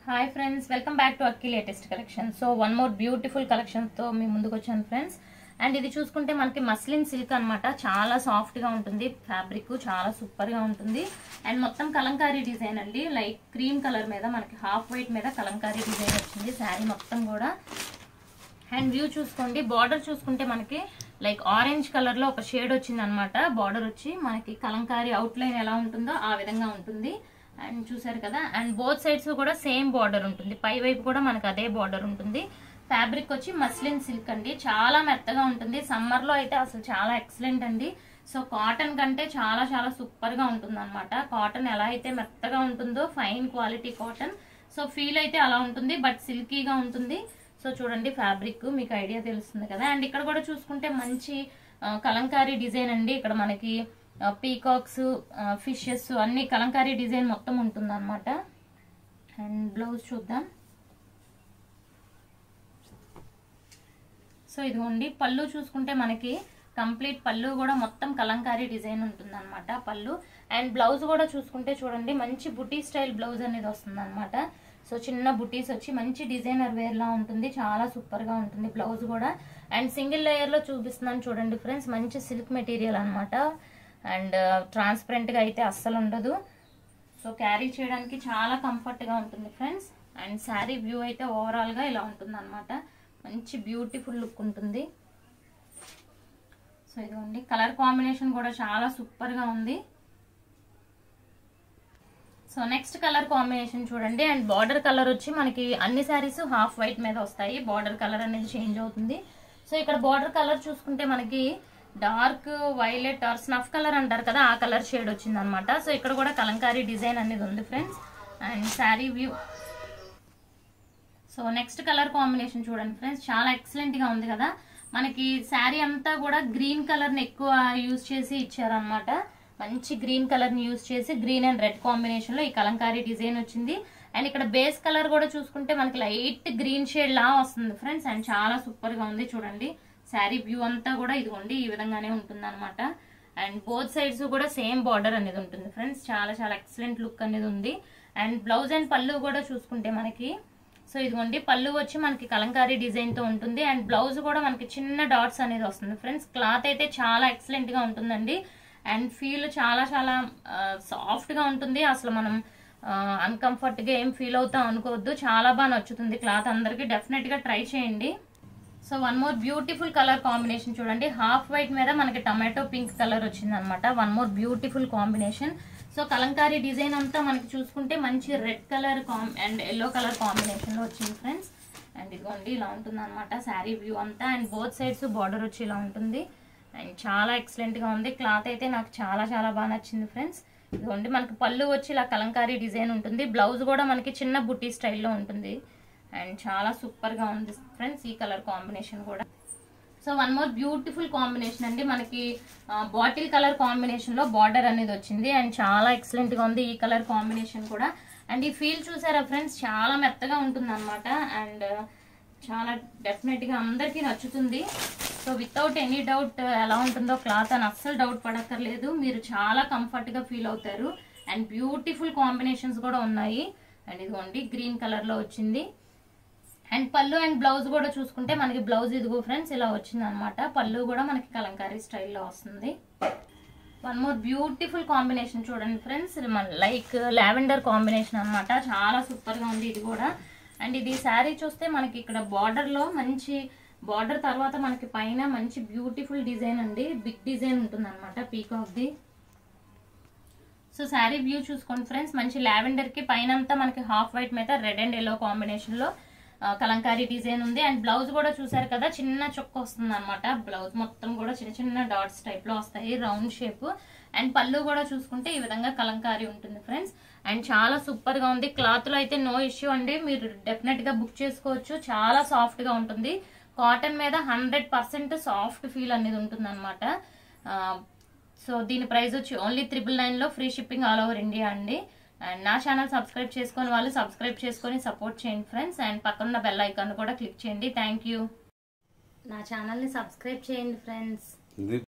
hi friends welcome back to Akki latest collection so one more beautiful కలెక్షన్తో మీ ముందుకు వచ్చాను ఫ్రెండ్స్ అండ్ ఇది చూసుకుంటే మనకి మస్లిన్ సిల్క్ అన్నమాట చాలా సాఫ్ట్గా ఉంటుంది ఫ్యాబ్రిక్ చాలా సూపర్గా ఉంటుంది అండ్ మొత్తం కలంకారీ డిజైన్ అండి లైక్ క్రీమ్ కలర్ మీద మనకి హాఫ్ వైట్ మీద కలంకారీ డిజైన్ వచ్చింది శారీ మొత్తం కూడా అండ్ వ్యూ చూసుకోండి బార్డర్ చూసుకుంటే మనకి లైక్ ఆరెంజ్ కలర్ లో ఒక షేడ్ వచ్చింది అనమాట బార్డర్ వచ్చి మనకి కలంకారీ అవుట్ లైన్ ఎలా ఉంటుందో ఆ విధంగా ఉంటుంది అండ్ చూసారు కదా అండ్ బోత్ సైడ్స్ కూడా సేమ్ బార్డర్ ఉంటుంది పై వైపు కూడా మనకి అదే బార్డర్ ఉంటుంది ఫ్యాబ్రిక్ వచ్చి మస్లిన్ సిల్క్ అండి చాలా మెత్తగా ఉంటుంది సమ్మర్ లో అయితే అసలు చాలా ఎక్సలెంట్ అండి సో కాటన్ కంటే చాలా చాలా సూపర్ గా ఉంటుంది అనమాట కాటన్ ఎలా అయితే మెత్తగా ఉంటుందో fine quality cotton so feel అయితే అలా ఉంటుంది బట్ సిల్కీగా ఉంటుంది సో చూడండి ఫ్యాబ్రిక్ మీకు ఐడియా తెలుస్తుంది కదా అండ్ ఇక్కడ కూడా చూసుకుంటే మంచి ఆ, కలంకారీ డిజైన్ అండి ఇక్కడ మనకి పీకాక్స్ ఫిషెస్ అన్ని కలంకారీ డిజైన్ మొత్తం ఉంటుంది అనమాట అండ్ బ్లౌజ్ చూద్దాం సో ఇదిగోండి పళ్ళు చూసుకుంటే మనకి కంప్లీట్ పళ్ళు కూడా మొత్తం కలంకారీ డిజైన్ ఉంటుంది అనమాట పళ్ళు అండ్ బ్లౌజ్ కూడా చూసుకుంటే చూడండి మంచి బుటీ స్టైల్ బ్లౌజ్ అనేది వస్తుంది అనమాట సో చిన్న బుటీస్ వచ్చి మంచి డిజైనర్ వేర్ లా ఉంటుంది చాలా సూపర్ గా ఉంటుంది బ్లౌజ్ కూడా అండ్ సింగిల్ లేయర్ లో చూపిస్తున్నాను చూడండి ఫ్రెండ్స్ మంచి సిల్క్ మెటీరియల్ అనమాట అండ్ ట్రాన్స్పరెంట్ గా అయితే అస్సలు ఉండదు సో క్యారీ చేయడానికి చాలా కంఫర్ట్ గా ఉంటుంది ఫ్రెండ్స్ అండ్ శారీ వ్యూ అయితే ఓవరాల్ గా ఇలా ఉంటుంది అనమాట మంచి బ్యూటిఫుల్ లుక్ ఉంటుంది సో ఇదిగోండి కలర్ కాంబినేషన్ కూడా చాలా సూపర్ గా ఉంది సో నెక్స్ట్ కలర్ కాంబినేషన్ చూడండి అండ్ బార్డర్ కలర్ వచ్చి మనకి అన్ని శారీస్ హాఫ్ వైట్ మీద వస్తాయి బార్డర్ కలర్ అనేది చేంజ్ అవుతుంది సో ఇక్కడ బార్డర్ కలర్ చూసుకుంటే మనకి dark violet or snuff colour అంటారు కదా ఆ కలర్ షేడ్ వచ్చింది అనమాట సో ఇక్కడ కూడా కలంకారీ డిజైన్ అనేది ఉంది friends and saree view so next colour combination చూడండి ఫ్రెండ్స్ చాలా ఎక్సలెంట్ గా ఉంది కదా మనకి శారీ అంతా కూడా గ్రీన్ కలర్ ని ఎక్కువ యూజ్ చేసి ఇచ్చారనమాట మంచి గ్రీన్ కలర్ ని యూజ్ చేసి గ్రీన్ అండ్ రెడ్ కాంబినేషన్ లో ఈ కలంకారీ డిజైన్ వచ్చింది అండ్ ఇక్కడ బేస్ కలర్ కూడా చూసుకుంటే మనకి లైట్ గ్రీన్ షేడ్ లా వస్తుంది ఫ్రెండ్స్ అండ్ చాలా సూపర్ గా ఉంది చూడండి శారీ వ్యూ అంతా కూడా ఇదిగోండి ఈ విధంగానే ఉంటుంది అనమాట అండ్ బోత్ సైడ్స్ కూడా సేమ్ బార్డర్ అనేది ఉంటుంది ఫ్రెండ్స్ చాలా చాలా ఎక్సలెంట్ లుక్ అనేది ఉంది అండ్ బ్లౌజ్ అండ్ పళ్ళు కూడా చూసుకుంటే మనకి సో ఇదిగోండి పళ్ళు వచ్చి మనకి కలంకారీ డిజైన్ తో ఉంటుంది అండ్ బ్లౌజ్ కూడా మనకి చిన్న డాట్స్ అనేది వస్తుంది ఫ్రెండ్స్ క్లాత్ అయితే చాలా ఎక్సలెంట్ గా ఉంటుందండి అండ్ ఫీల్ చాలా చాలా సాఫ్ట్ గా ఉంటుంది అసలు మనం అన్కంఫర్ట్ గా ఏం ఫీల్ అవుతాం అనుకోవద్దు చాలా బాగా నచ్చుతుంది క్లాత్ అందరికి డెఫినెట్ గా ట్రై చేయండి so one more beautiful colour combination చూడండి హాఫ్ వైట్ మీద మనకి టమాటో పింక్ కలర్ వచ్చింది అనమాట one more beautiful combination so Kalamkari design అంతా మనకి చూసుకుంటే మంచి red colour and yellow colour combination లో వచ్చింది ఫ్రెండ్స్ అండ్ ఇదిగోండి ఇలా ఉంటుంది అనమాట శారీ వ్యూ అంతా అండ్ బోత్ సైడ్స్ బార్డర్ వచ్చి ఇలా ఉంటుంది అండ్ చాలా ఎక్సలెంట్ గా ఉంది క్లాత్ అయితే నాకు చాలా చాలా బాగా నచ్చింది ఫ్రెండ్స్ ఇదిగోండి మనకి పళ్ళు వచ్చి ఇలా కలంకారీ డిజైన్ ఉంటుంది బ్లౌజ్ కూడా మనకి చిన్న బుట్టి స్టైల్లో ఉంటుంది అండ్ చాలా సూపర్ గా ఉంది ఫ్రెండ్స్ ఈ కలర్ కాంబినేషన్ కూడా so one more beautiful combination అండి మనకి బాటిల్ కలర్ కాంబినేషన్ లో బార్డర్ అనేది వచ్చింది అండ్ చాలా ఎక్సలెంట్ గా ఉంది ఈ కలర్ కాంబినేషన్ కూడా అండ్ ఈ ఫీల్ చూసారా ఫ్రెండ్స్ చాలా మెత్తగా ఉంటుంది అనమాట అండ్ చాలా డెఫినెట్ గా అందరికీ నచ్చుతుంది సో వితౌట్ ఎనీ డౌట్ ఎలా ఉంటుందో క్లాత్ అని అస్సలు డౌట్ పడక్కర్లేదు మీరు చాలా కంఫర్ట్ గా ఫీల్ అవుతారు అండ్ బ్యూటిఫుల్ కాంబినేషన్స్ కూడా ఉన్నాయి అండ్ ఇదిగోండి గ్రీన్ కలర్ లో వచ్చింది అండ్ పళ్ళు అండ్ బ్లౌజ్ కూడా చూసుకుంటే మనకి బ్లౌజ్ ఇదిగో ఫ్రెండ్స్ ఇలా వచ్చింది అనమాట పళ్ళు కూడా మనకి కలంకారీ స్టైల్లో వస్తుంది వన్ మోర్ బ్యూటిఫుల్ కాంబినేషన్ చూడండి ఫ్రెండ్స్ లైక్ లావెండర్ కాంబినేషన్ అన్నమాట చాలా సూపర్ గా ఉంది ఇది కూడా అండ్ ఇది శారీ చూస్తే మనకి ఇక్కడ బార్డర్ లో మంచి బార్డర్ తర్వాత మనకి పైన మంచి బ్యూటిఫుల్ డిజైన్ అండి బిగ్ డిజైన్ ఉంటుంది అనమాట పీకాక్ ది సో శారీ వ్యూ చూసుకోండి ఫ్రెండ్స్ మంచి లావెండర్ కి పైన అంతా మనకి హాఫ్ వైట్ మీద రెడ్ అండ్ ఎల్లో కాంబినేషన్ లో ఆ, కలంకారీ డిజైన్ ఉంది అండ్ బ్లౌజ్ కూడా చూసారు కదా చిన్న చొక్క వస్తుంది అనమాట బ్లౌజ్ మొత్తం కూడా చిన్న చిన్న డాట్స్ టైప్ లో వస్తాయి రౌండ్ షేప్ అండ్ పళ్ళు కూడా చూసుకుంటే ఈ విధంగా కలంకారీ ఉంటుంది ఫ్రెండ్స్ అండ్ చాలా సూపర్ గా ఉంది క్లాత్ లో అయితే నో ఇష్యూ అండి మీరు డెఫినెట్ గా బుక్ చేసుకోవచ్చు చాలా సాఫ్ట్ గా ఉంటుంది కాటన్ మీద హండ్రెడ్ పర్సెంట్ సాఫ్ట్ ఫీల్ అనేది ఉంటుంది అనమాట సో దీని ప్రైస్ వచ్చి ఓన్లీ త్రిబుల్ నైన్ లో free shipping all over India అండి అండ్ నా ఛానల్ సబ్స్క్రైబ్ చేసుకొని వాళ్ళు సబ్స్క్రైబ్ చేసుకొని సపోర్ట్ చేయండి ఫ్రెండ్స్ అండ్ పక్కన బెల్ ఐకాన్ కూడా క్లిక్ చేయండి థ్యాంక్ యూ నా ఛానల్ని సబ్స్క్రైబ్ చేయండి ఫ్రెండ్స్ ఇది